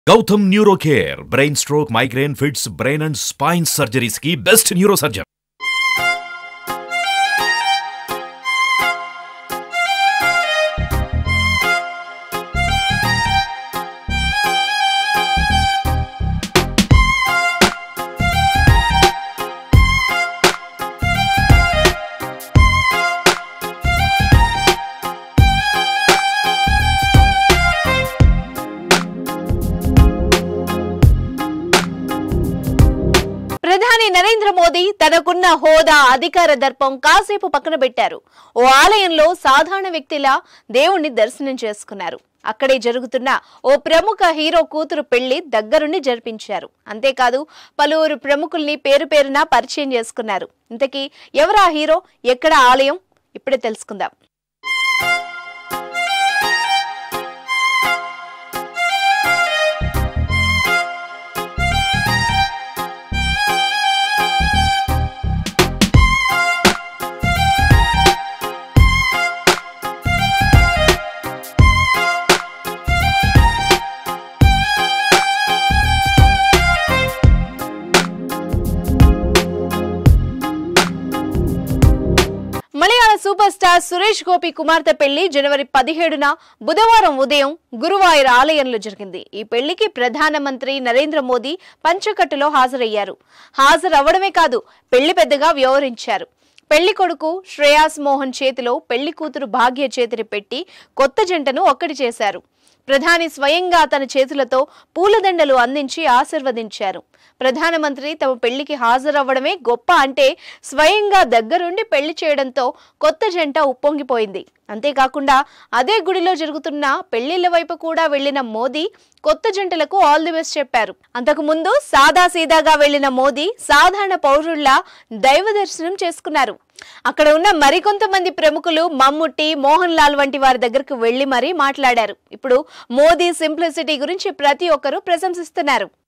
Gautam neuro care brain stroke migraine fits brain and spine surgeries కి best neurosurgeon ప్రధాని నరేంద్ర మోదీ తనకున్న హోదా అధికార దర్పం కాసేపు పక్కన పెట్టారు ఓ ఆలయంలో సాధారణ వ్యక్తిలా దేవుణ్ణి దర్శనం చేసుకున్నారు అక్కడే జరుగుతున్న ఓ ప్రముఖ హీరో కూతురు పెళ్లి దగ్గరుండి జరిపించారు అంతేకాదు పలువురు ప్రముఖుల్ని పేరు పేరున పరిచయం చేసుకున్నారు ఇంతకీ ఎవరా హీరో ఎక్కడ ఆలయం ఇప్పుడే తెలుసుకుందాం మలయాళ సూపర్ స్టార్ సురేష్ గోపి కుమార్తె పెళ్లి జనవరి పదిహేడున బుధవారం ఉదయం గురువాయూర్ ఆలయంలో జరిగింది ఈ పెళ్లికి ప్రధానమంత్రి నరేంద్ర మోదీ పంచకట్టులో హాజరయ్యారు హాజరవ్వడమే కాదు పెళ్లి పెద్దగా వ్యవహరించారు పెళ్లి కొడుకు శ్రేయాస్ మోహన్ చేతిలో పెళ్లి కూతురు భాగ్య చేతిని పెట్టి కొత్త జంటను ఒక్కటి చేశారు ప్రధాని స్వయంగా తన చేతులతో పూలదండలు అందించి ఆశీర్వదించారు ప్రధానమంత్రి తమ పెళ్లికి హాజరవ్వడమే గొప్ప అంటే స్వయంగా దగ్గరుండి పెళ్లి చేయడంతో కొత్త జంట ఉప్పొంగిపోయింది అంతేకాకుండా అదే గుడిలో జరుగుతున్న పెళ్లిళ్ల వైపు కూడా వెళ్లిన మోదీ కొత్త జంటలకు ఆల్ ది బెస్ట్ చెప్పారు అంతకు ముందు సాదా సీదాగా వెళ్లిన మోదీ సాధారణ పౌరుల్లా దైవ దర్శనం చేసుకున్నారు అక్కడ ఉన్న మరికొంతమంది ప్రముఖులు మమ్ముట్టి మోహన్ లాల్ వంటి వారి దగ్గరకు వెళ్లి మరీ మాట్లాడారు ఇప్పుడు మోదీ సింప్లిసిటీ గురించి ప్రతి ఒక్కరూ ప్రశంసిస్తున్నారు